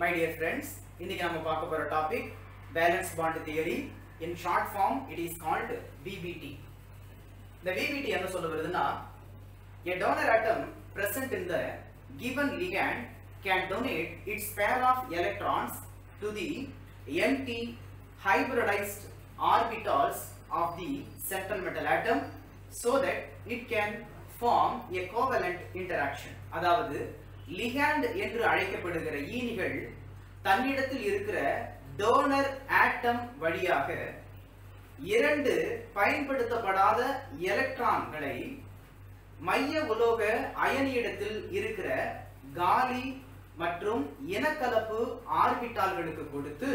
my dear friends இன்னைக்கு நம்ம பார்க்க போற topic valence bond theory in short form it is called VBT இந்த விபிடி என்ன சொல்ல வருதுன்னா a donor atom present in the given ligand can donate its pair of electrons to the empty hybridized orbitals of the central metal atom so that it can form a covalent interaction அதாவது ligand என்று அழைக்கப்படுகிற ஈனிகள் தன்னிடத்தில் இருக்கிற toner ஆட்டம் வழியாக இரண்டு பயன்படுத்தப்படாத எலக்ட்ரான்களை மைய உலோக அயனியிடத்தில் இருக்கிற காலி மற்றும் இனக்கலப்பு ஆர்பிட்டால்களுக்கு கொடுத்து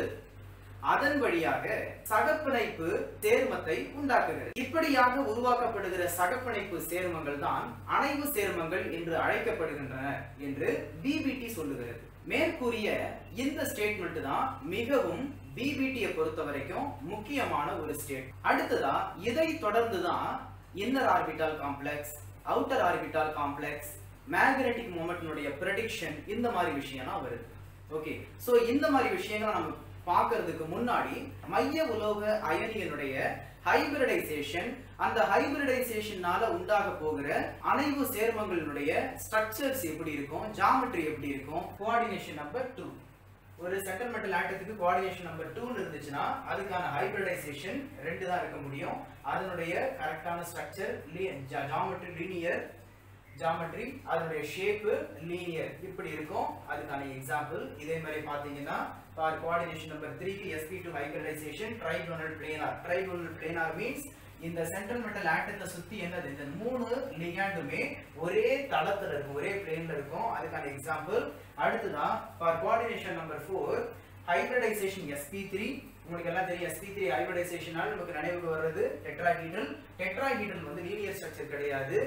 அதன் வழியாக சகப்பிணைப்பு சேர்மத்தை உண்டாக்குகிறது இப்படியாக உருவாக்கப்படுகிற சகப்பிணைப்பு சேர்மங்கள் தான் அணைவு சேர்மங்கள் என்று அழைக்கப்படுகின்றன என்று பிபிடி சொல்லுகிறது மேற்கூறிய இந்த ஸ்டேட்மெண்ட் தான் மிகவும் பிபிடியை பொறுத்த வரைக்கும் முக்கியமான ஒரு ஸ்டேட் அடுத்ததா இதை தொடர்ந்து தான் inner orbital complex outer orbital complex magnetic மூமெண்ட்னுடைய ப்ரெடிக்ஷன் இந்த மாதிரி விஷயம்லாம் வருது ஓகே சோ இந்த மாதிரி விஷயங்களை நம்ம பார்க்கிறதுக்கு முன்னாடி மைய உலோக அயனியினுடைய ஹைபிரிடைசேஷன் அந்த ஹைபிரிடைசேஷனால உண்டாக போகிற அணைவு சேர்மங்களினுடைய ஸ்ட்ரக்சர்ஸ் எப்படி இருக்கும் ஜாமெட்ரி எப்படி இருக்கும் கோஆர்டினேஷன் நம்பர் டூ ஒரு சென்டர் மெட்டல் ஆட்டத்துக்கு கோஆர்டினேஷன் நம்பர் டூன்னு இருந்துச்சுன்னா அதுக்கான ஹைபிரிடைசேஷன் ரெண்டு தான் இருக்க முடியும் அதனுடைய கரெக்டான ஸ்ட்ரக்சர் ஜாமெட்ரி லீனியர் ஜாமெட்ரி அதனுடைய ஷேப்பு லீனியர் இப்படி இருக்கும் அதுக்கான எக்ஸாம்பிள் இதே மாதிரி பாத்தீங்கன்னா ஃபார் கோஆர்டினேஷன் நம்பர் 3 க்கு sp2 hybridisation trigonal planar trigonal planar means இந்த சென்ட்ரல் மெட்டல் ஆட்டத்தை சுத்தி என்னது இந்த மூணு லிகாண்டுமே ஒரே தளத்துல இருக்கும் ஒரே பிளேன்ல இருக்கும் அதுக்கான எக்ஸாம்பிள் அடுத்ததான் for coordination number 4 hybridisation sp3 உங்களுக்கு எல்லாம் தெரியும் sp3 ஹைபிரிடைசேஷனால் நமக்கு நினைவுக்கு வர்றது டெட்ராஹீட்ரல் டெட்ராஹீட்ரல் வந்து லீனியர் ஸ்ட்ரக்சர் கிடையாது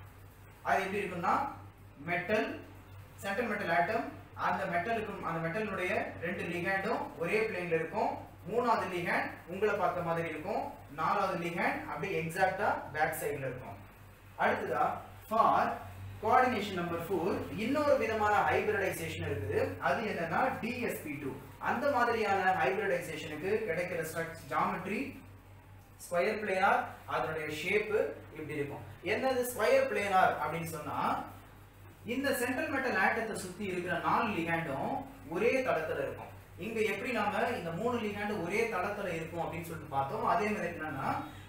அது எப்படி இருக்கும்னா மெட்டல் சென்ட்ரல் மெட்டல் ஆட்டம் அந்த மெட்டலுக்கும் அந்த மெட்டலுடைய ரெண்டு லிகேண்டும் ஒரே பிளேன்ல இருக்கும் மூணாவது லிகேண்ட் உங்களை பார்த்த மாதிரி இருக்கும் நாலாவது லிகேண்ட் அப்படியே எக்ஸாக்ட்டா பேக் சைடுல இருக்கும் அடுத்ததா ஃபார் கோஆர்டினேஷன் நம்பர் ஃபோர் இன்னொரு விதமான ஹைபிரிடைசேஷன் இருக்குது அது என்னன்னா DSP2 அந்த மாதிரியான ஹைபிரிடைசேஷனுக்கு கிடைக்கிற ஸ்ட்ரக்சர் ஜாமெட்ரி ஸ்கொயர் பிளேனார் அதனுடைய ஷேப்பு இப்படி இருக்கும் என்னது ஸ்கொயர் பிளேனார் அப்படின்னு சொன்னா இந்த சென்ட்ரல் மெட்டல் ஆட்டத்தை சுத்தி இருக்கிற நாலு லிகாண்டும் ஒரே தளத்துல இருக்கும் இங்க எப்படி நாம இந்த மூணு லிகாண்டு ஒரே தளத்துல இருக்கும் அப்படின்னு சொல்லிட்டு பார்த்தோம் அதே மாதிரி என்னன்னா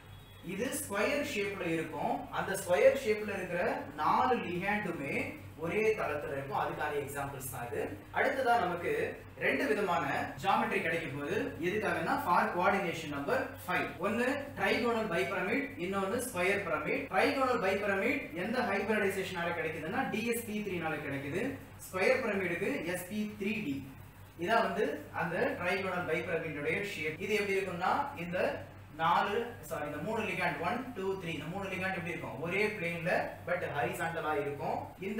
இது ஸ்கொயர் ஷேப்ல இருக்கும் அந்த ஸ்கொயர் ஷேப்ல இருக்கிற நாலு லிகாண்டுமே ஒரே தளத்துல இருக்கும் அதுக்கான எக்ஸாம்பிள்ஸ் தான் இது அடுத்ததா நமக்கு ரெண்டு விதமான ஜாமெட்ரி கிடைக்கும் போது எதுக்காகனா ஃபார் கோஆர்டினேஷன் நம்பர் 5 ஒன்னு ட்ரைகோனல் பைபிரமிட் இன்னொன்னு ஸ்கொயர் பிரமிட் ட்ரைகோனல் பைபிரமிட் எந்த ஹைபிரிடைசேஷனால கிடைக்குதுன்னா DSP3 நால கிடைக்குது ஸ்கொயர் பிரமிடுக்கு SP3D இதான் வந்து அந்த ட்ரைகோனல் பைபிரமிடுடைய ஷேப் இது எப்படி இருக்கும்னா இந்த நாலு சாரி இந்த மூணு லிகாண்ட் ஒன் டூ த்ரீ இந்த மூணு லிகாண்ட் எப்படி இருக்கும் ஒரே பிளேன்ல பட் ஹரிசாண்டலா இருக்கும் இந்த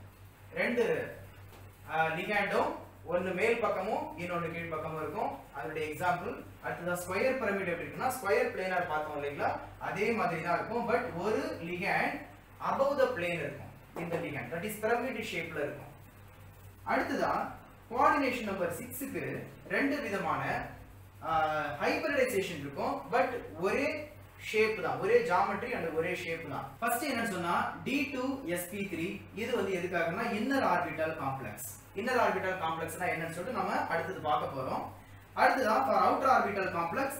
ரெண்டு லிகாண்டும் ஒன்னு மேல் பக்கமும் இன்னொன்னு கீழ் பக்கமும் இருக்கும் அதனுடைய எக்ஸாம்பிள் அடுத்ததா ஸ்கொயர் பிரமிட் எப்படி இருக்குன்னா ஸ்கொயர் பிளேனார் பார்த்தோம் இல்லைங்களா அதே மாதிரி தான் இருக்கும் பட் ஒரு லிகாண்ட் above the plane இருக்கும் இந்த லிகாண்ட் தட் இஸ் பிரமிட் ஷேப்ல இருக்கும் அடுத்ததா கோஆர்டினேஷன் நம்பர் சிக்ஸுக்கு ரெண்டு விதமான ஹைபிரிடைசேஷன் இருக்கும் பட் ஒரே ஷேப் தான் ஒரே ஜாமெட்ரி அண்ட் ஒரே ஷேப் தான் ஃபர்ஸ்ட் என்னன்னு சொன்னா D2sp3 இது வந்து எதுக்காகனா inner orbital complex inner orbital காம்ப்ளெக்ஸ்னா என்னன்னு சொல்லிட்டு நம்ம அடுத்தது பார்க்க போறோம் அடுத்ததா for outer orbital complex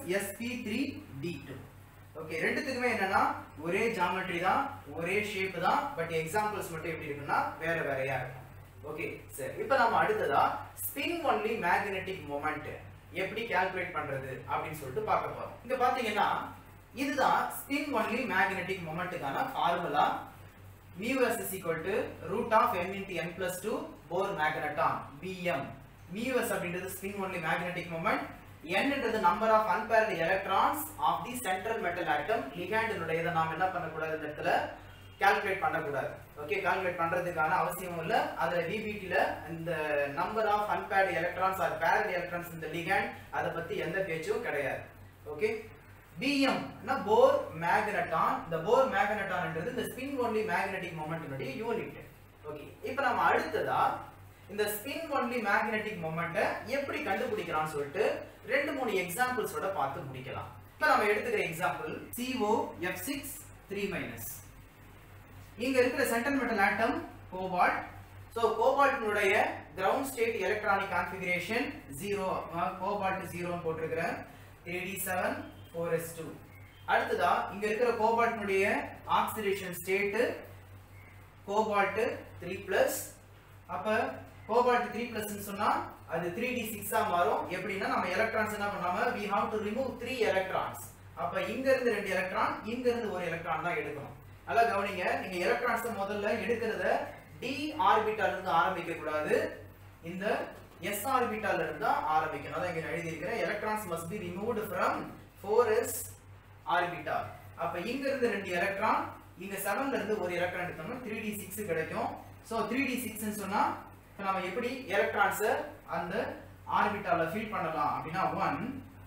sp3d2 okay ரெண்டுத்துக்குமே என்னன்னா ஒரே ஜாமெட்ரி தான் ஒரே ஷேப் தான் பட் எக்ஸாம்பிள்ஸ் மட்டும் எப்படி இருக்குன்னா வேற வேறையா இருக்கும் ஓகே சரி இப்போ நம்ம அடுத்ததா ஸ்பின் ஒன்லி மேக்னெட்டிக் மொமெண்ட் எப்படி கால்குலேட் பண்றது அப்படின்னு சொல்லிட்டு பார்க்க போறோம் இங்க பாத்தீங்கன்னா இதுதான் ஸ்பின் ஒன்லி மேக்னெட்டிக் மொமெண்ட்டுக்கான formula mu s is equal to root of m into n plus 2 Bohr magneton bm mu s அப்படின்றது spin only magnetic moment n என்றது number of unpaired electrons of the central metal atom ligand னுடைய நாம் என்ன பண்ணக்கூடாது இந்த இடத்துல calculate பண்ணக்கூடாது okay calculate பண்றதுக்கான அவசியம் இல்ல அதுல VBT ல இந்த number of unpaired electrons or paired electrons இந்த ligand அத பத்தி எந்த பேச்சும் கிடையாது ஓகே BM னா போர் மேக்னட்டான் இந்த போர் மேக்னட்டான்ன்றது இந்த ஸ்பின் ஒன்லி மேக்னெட்டிக் மொமெண்ட்டினுடைய யூனிட் ஓகே இப்போ நம்ம அடுத்ததா இந்த ஸ்பின் ஒன்லி மேக்னெட்டிக் மொமெண்ட்டை எப்படி கண்டுபிடிக்கலாம்னு சொல்லிட்டு ரெண்டு மூணு எக்ஸாம்பிள்ஸோட பார்த்து முடிக்கலாம் இப்போ நம்ம எடுத்துக்கிற எக்ஸாம்பிள் CO F6 3 மைனஸ் இங்க இருக்கிற central metal atom cobalt so கோபால்ட்டினுடைய ground state electronic configuration zero cobalt ஜீரோன்னு போட்டிருக்கிறேன் three d seven four s two அடுத்ததா இங்க இருக்கிற கோபால்ட்டினுடைய oxidation state cobalt three plus அப்ப கோபால்ட் த்ரீ பிளஸ் சொன்னா அது த்ரீ டி சிக்ஸா மாறும் எப்படின்னா நம்ம எலக்ட்ரான்ஸ் என்ன பண்ணாம we have to remove three electrons அப்ப இங்க இருந்து ரெண்டு எலக்ட்ரான் இங்க இருந்து ஒரு எலக்ட்ரான் தான் எடுக்கணும் நல்லா கவனிங்க நீங்க எலக்ட்ரான்ஸ் முதல்ல எடுக்கிறத டி ஆர்பிட்டால இருந்து ஆரம்பிக்க கூடாது இந்த எஸ் ஆர்பிட்டால இருந்து தான் ஆரம்பிக்கணும் அதான் இங்க எழுதி இருக்கிறேன் electrons must be removed from 4s orbital அப்ப இங்க இருந்து ரெண்டு எலக்ட்ரான் இங்க 7ல இருந்து ஒரு எலக்ட்ரான் எடுத்தோம்னா 3d6 கிடைக்கும் சோ 3d6 ன்னு சொன்னா இப்ப நம்ம எப்படி எலக்ட்ரான்ஸ் அந்த ஆர்பிட்டால ஃபில் பண்ணலாம் அப்படின்னா 1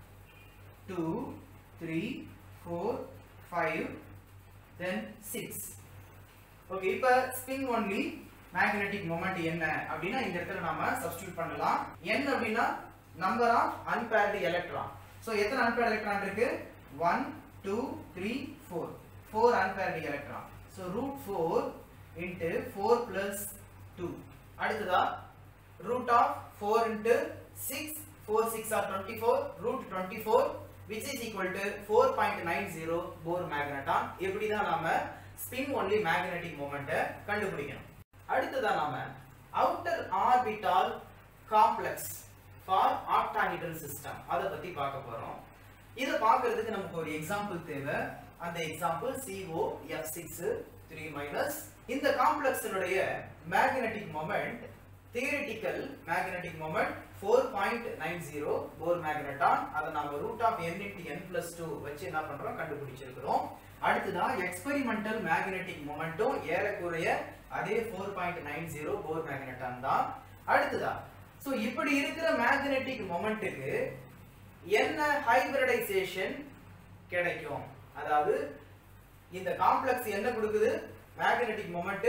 2 3 4 5 then 6 ஓகே இப்போ ஸ்பின் ஒன்லி மேக்னெட்டிக் மொமெண்ட் என்ன அப்படின்னா இந்த இடத்துல நாம சப்ஸ்டியூட் பண்ணலாம் n அப்படின்னா number of unpaired electron so எத்தனை அன்பேர்டு எலக்ட்ரான் இருக்கு 1 2 3 4 4 unpaired electron so root 4 into 4 plus 2 அடுத்ததா root of 4 into 6 4 6 are 24 root 24 which is equal to 4.90 Bohr magneton எப்படி தான் நாம ஸ்பின் ஒன்லி மேக்னெட்டிக் மொமெண்ட்டை கண்டுபிடிக்கணும் அடுத்ததா நாம outer orbital complex for octahedral system அதை பத்தி பார்க்க போறோம் இதை பார்க்கிறதுக்கு நமக்கு ஒரு எக்ஸாம்பிள் தேவை அந்த எக்ஸாம்பிள் CO F6 3 மைனஸ் இந்த காம்ப்ளெக்ஸினுடைய magnetic moment theoretical magnetic moment 4.90 Bohr magneton அதை நாம root of n into n plus 2 வச்சு என்ன பண்றோம் கண்டுபிடிச்சிருக்கிறோம் அடுத்ததா எக்ஸ்பெரிமெண்டல் மேக்னெட்டிக் மொமெண்ட்டும் ஏறக்குறைய அதே 4.90 போர் மேக்னட்டான் தான் அடுத்ததா சோ இப்படி இருக்கிற மேக்னெட்டிக் மொமெண்ட்டுக்கு என்ன ஹைபிரிடைசேஷன் கிடைக்கும் அதாவது இந்த காம்ப்ளெக்ஸ் என்ன கொடுக்குது magnetic moment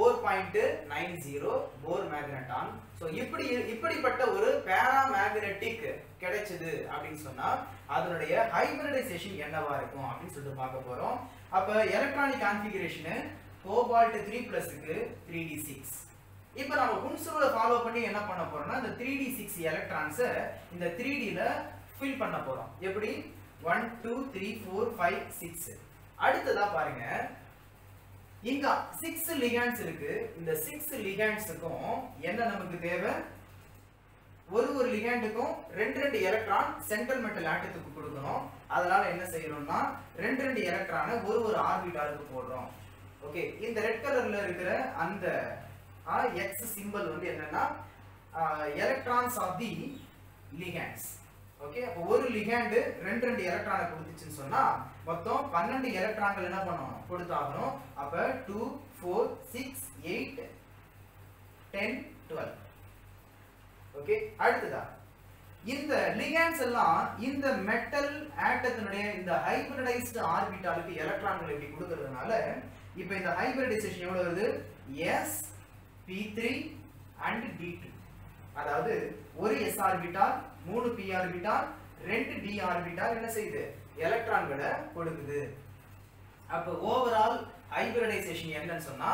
4.90 Bohr magneton so இப்படி இப்படிப்பட்ட ஒரு பேரா மேக்னெட்டிக் கிடைச்சது அப்படின்னு சொன்னா அதனுடைய ஹைபிரிடைசேஷன் என்னவா இருக்கும் அப்படின்னு சொல்லிட்டு பார்க்க போறோம் அப்ப எலக்ட்ரானிக் கான்ஃபிகரேஷன் கோபால்ட் த்ரீ பிளஸ்க்கு த்ரீ டி சிக்ஸ் இப்போ நம்ம குன்ஸ் ரூலை ஃபாலோ பண்ணி என்ன பண்ண போறோம்னா இந்த த்ரீ டி சிக்ஸ் எலக்ட்ரான்ஸை இந்த த்ரீ டில ஃபில் பண்ண போறோம் எப்படி one two three four five six அடுத்ததா பாருங்க இங்க சிக்ஸ் லிகான்ஸ் இருக்கு இந்த சிக்ஸ் லிகான்ஸுக்கும் என்ன நமக்கு தேவை ஒரு ஒரு லிகாண்டுக்கும் ரெண்டு ரெண்டு எலக்ட்ரான் சென்ட்ரல் மெட்டல் ஆட்டத்துக்கு கொடுக்கணும் அதனால என்ன செய்யறோம்னா ரெண்டு ரெண்டு எலக்ட்ரானை ஒரு ஒரு ஆர்பிட்டாலுக்கு போடுறோம் ஓகே இந்த ரெட் கலர்ல இருக்கிற அந்த எக்ஸ் சிம்பிள் வந்து என்னன்னா electrons of the ligands okay அப்போ ஒரு லிகாண்டு ரெண்டு ரெண்டு எலக்ட்ரானை கொடுத்துச்சுன்னு சொன்னா மொத்தம் பன்னெண்டு எலக்ட்ரான்கள் என்ன பண்ணணும் கொடுத்தாகணும் அப்ப two four six eight ten twelve okay அடுத்ததா இந்த லிகாண்ட்ஸ் எல்லாம் இந்த மெட்டல் ஆட்டத்தினுடைய இந்த ஹைபிரிடைஸ்டு ஆர்பிட்டாலுக்கு எலக்ட்ரான்கள் இப்படி கொடுக்கறதுனால இப்போ இந்த ஹைபிரிடைசேஷன் எவ்வளவு வருது s p three and d two அதாவது ஒரு எஸ் ஆர்பிட்டால் மூணு பி ஆர்பிட்டால் ரெண்டு டி ஆர்பிட்டால் என்ன செய்யுது எலக்ட்ரான்களை கொடுக்குது அப்போ ஓவரால் ஹைபிரிடைசேஷன் என்னன்னு சொன்னா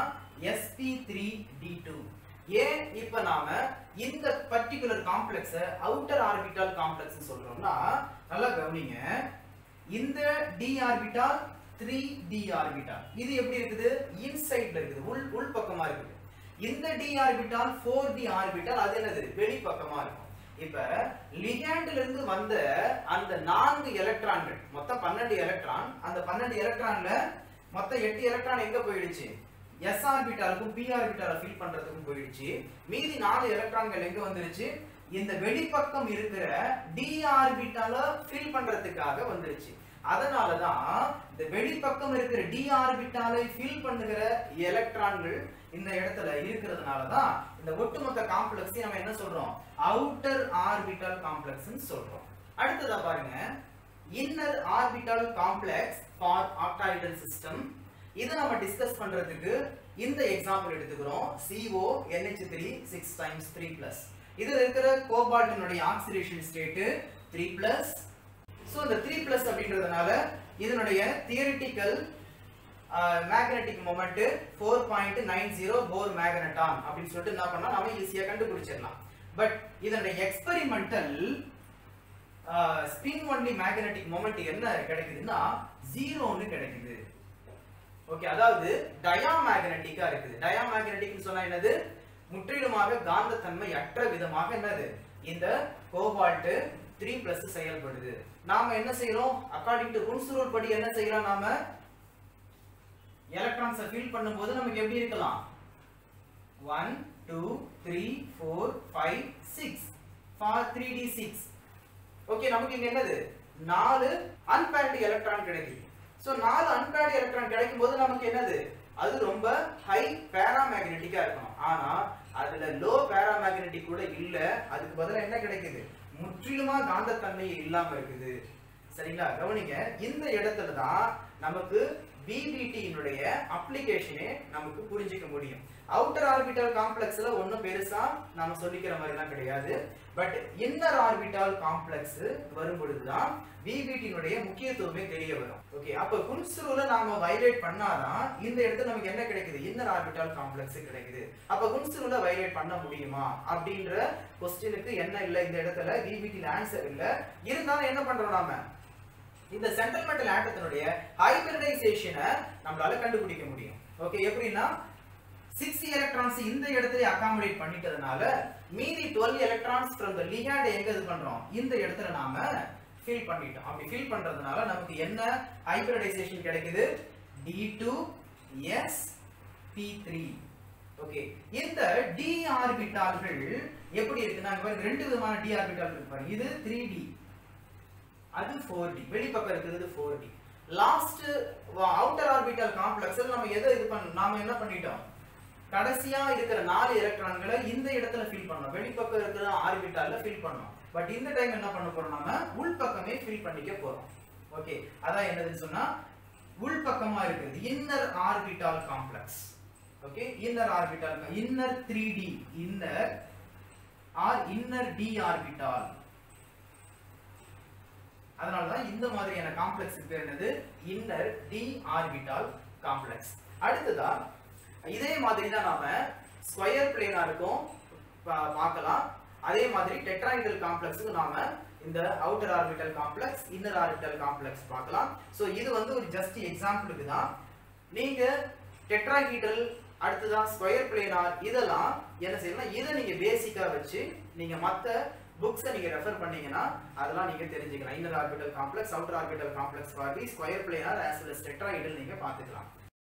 sp3d2 ஏன் இப்ப நாம இந்த பர்டிகுலர் காம்ப்ளெக்ஸ அவுட்டர் ஆர்பிட்டால் காம்ப்ளெக்ஸ் சொல்றோம்னா நல்லா கவனிங்க இந்த d orbital three d orbital இது எப்படி இருக்குது இன்சைட்ல இருக்குது உள் உள் பக்கமா இருக்குது இந்த d orbital four d orbital அது என்னது வெளி பக்கமா இருக்கும் இப்ப லிகாண்ட்ல இருந்து வந்த அந்த நான்கு எலக்ட்ரான்கள் மொத்தம் பன்னெண்டு எலக்ட்ரான் அந்த பன்னெண்டு எலக்ட்ரான்ல மொத்தம் எட்டு எலக்ட்ரான் எங்க போயிடுச்சு எஸ் ஆர்பிட்டாலுக்கும் பி ஆர்பிட்டால ஃபில் பண்றதுக்கும் போயிடுச்சு மீதி நாலு எலக்ட்ரான்கள் எங்க வந்துருச்சு இந்த வெளிப்பக்கம் இருக்கிற டி ஆர்பிட்டால ஃபில் பண்றதுக்காக வந்துருச்சு அதனாலதான் இந்த வெளிப்பக்கம் இருக்கிற டி ஆர்பிட்டாலை ஃபில் பண்ணுகிற எலக்ட்ரான்கள் இந்த இடத்துல இருக்கிறதுனால தான் இந்த ஒட்டுமொத்த காம்ப்ளெக்ஸ் நம்ம என்ன சொல்றோம் அவுட்டர் ஆர்பிட்டல் காம்ப்ளெக்ஸ் சொல்றோம் அடுத்ததா பாருங்க inner orbital complex for octahedral system இதை நம்ம டிஸ்கஸ் பண்றதுக்கு இந்த எக்ஸாம்பிள் எடுத்துக்கிறோம் CO NH3 6 times 3 plus இதுல இருக்கிற கோபால்ட்டினுடைய ஆக்சிடேஷன் ஸ்டேட் 3 plus ஸோ இந்த 3 plus அப்படின்றதுனால இதனுடைய theoretical magnetic moment four point nine zero Bohr magneton அப்படின்னு சொல்லிட்டு என்ன பண்ணா நாம ஈஸியா கண்டுபிடிச்சிடலாம் பட் இதனுடைய experimental spin only magnetic moment என்ன கிடைக்குதுன்னா ஜீரோன்னு கிடைக்குது ஓகே அதாவது டயாமேக்னெட்டிக்கா இருக்குது டயாமேக்னெட்டிக்னு சொன்னா என்னது முற்றிலுமாக காந்தத்தன்மை அற்ற விதமாக என்னது இந்த கோபால்ட் த்ரீ பிளஸ் செயல்படுது நாம என்ன செய்யறோம் அக்கார்டிங் டு குன்ஸ் ரூல் படி என்ன செய்யறோம் நாம எலக்ட்ரான்ஸை ஃபில் பண்ணும்போது நமக்கு எப்படி இருக்கலாம் one two three four five six for three d six okay நமக்கு இங்க என்னது நாலு அன்பேர்டு எலக்ட்ரான் கிடைக்குது ஸோ நாலு அன்பேர்டு எலக்ட்ரான் கிடைக்கும் போது நமக்கு என்னது அது ரொம்ப ஹை பேராமேக்னெட்டிக்கா இருக்கணும் ஆனா அதுல லோ பேராமேக்னெட்டிக் கூட இல்ல அதுக்கு பதிலா என்ன கிடைக்குது முற்றிலுமா காந்தத்தன்மை இல்லாம இருக்குது சரிங்களா கவனிங்க இந்த இடத்துல தான் நமக்கு பிபிடியினுடைய அப்ளிகேஷனே நமக்கு புரிஞ்சிக்க முடியும் அவுட்டர் ஆர்பிட்டல் காம்ப்ளெக்ஸ்ல ஒன்றும் பெருசா நாம சொல்லிக்கிற மாதிரிலாம் கிடையாது பட் இன்னர் ஆர்பிட்டால் காம்ப்ளெக்ஸ் வரும் பொழுதுதான் பிபிடியினுடைய முக்கியத்துவமே தெரிய வரும் ஓகே அப்ப குன்ஸ் ரூல நாம வயலேட் பண்ணாதான் இந்த இடத்துல நமக்கு என்ன கிடைக்குது இன்னர் ஆர்பிட்டால் காம்ப்ளெக்ஸ் கிடைக்குது அப்ப குன்ஸ் ரூல வயலேட் பண்ண முடியுமா அப்படின்ற கொஸ்டினுக்கு என்ன இல்ல இந்த இடத்துல பிபிடியில் ஆன்சர் இல்ல இருந்தாலும் என்ன பண்றோம் நாம இந்த சென்ட்ரல் மெட்டல் ஆட்டத்தினுடைய ஹைபிரிடைசேஷனை நம்மளால கண்டுபிடிக்க முடியும் ஓகே எப்படின்னா சிக்ஸ் எலக்ட்ரான்ஸ் இந்த இடத்துல அகாமடேட் பண்ணிட்டதுனால மீதி twelve electrons from the ligand எங்க இது பண்றோம் இந்த இடத்துல நாம ஃபில் பண்ணிட்டோம் அப்படி ஃபில் பண்றதுனால நமக்கு என்ன ஹைபிரிடைசேஷன் கிடைக்குது d two s p three okay இந்த டி ஆர்பிட்டால்கள் எப்படி இருக்குன்னா இங்க பாருங்க ரெண்டு விதமான டி ஆர்பிட்டால் இருக்கு பாருங்க இது த்ரீ டி அது ஃபோர் டி வெளிப்பக்கம் இருக்கிறது four d last outer orbital காம்ப்ளெக்ஸ்ல நம்ம எதை இது பண்ண நாம என்ன பண்ணிட்டோம் கடைசியா இருக்கிற நாலு எலக்ட்ரான்களை இந்த இடத்துல ஃபில் பண்ணோம் வெளிப்பக்கம் இருக்கிற ஆர்பிட்டால்ல ஃபில் பண்ணோம் பட் இந்த டைம் என்ன பண்ண போறோம் நம்ம உள்பக்கமே ஃபில் பண்ணிக்க போறோம் ஓகே அதான் என்னதுன்னு சொன்னா உள்பக்கமா இருக்குது inner orbital complex okay inner orbital inner three d inner or inner d orbital அதனால தான் இந்த மாதிரியான காம்ப்ளெக்ஸ் பேர் என்னது இன்னர் டி ஆர்பிட்டால் காம்ப்ளெக்ஸ் அடுத்ததா இதே மாதிரி தான் நாம ஸ்கொயர் பிளேனா இருக்கும் பா- பார்க்கலாம் அதே மாதிரி டெட்ராய்டல் காம்ப்ளெக்ஸுக்கு நாம இந்த outer orbital complex inner orbital complex பார்க்கலாம் சோ இது வந்து ஒரு ஜஸ்ட் எக்ஸாம்பிளுக்கு தான் நீங்க டெட்ராஹீட்ரல் அடுத்ததான் ஸ்கொயர் பிளேனார் இதெல்லாம் என்ன செய்யலாம் இதை நீங்க பேசிக்கா வச்சு நீங்க மத்த புக்ஸை நீங்க ரெஃபர் பண்ணீங்கன்னா அதெல்லாம் நீங்க தெரிஞ்சுக்கலாம் inner orbital complex outer orbital complex for the square planar as well as tetrahedral நீங்க பார்த்துக்கலாம்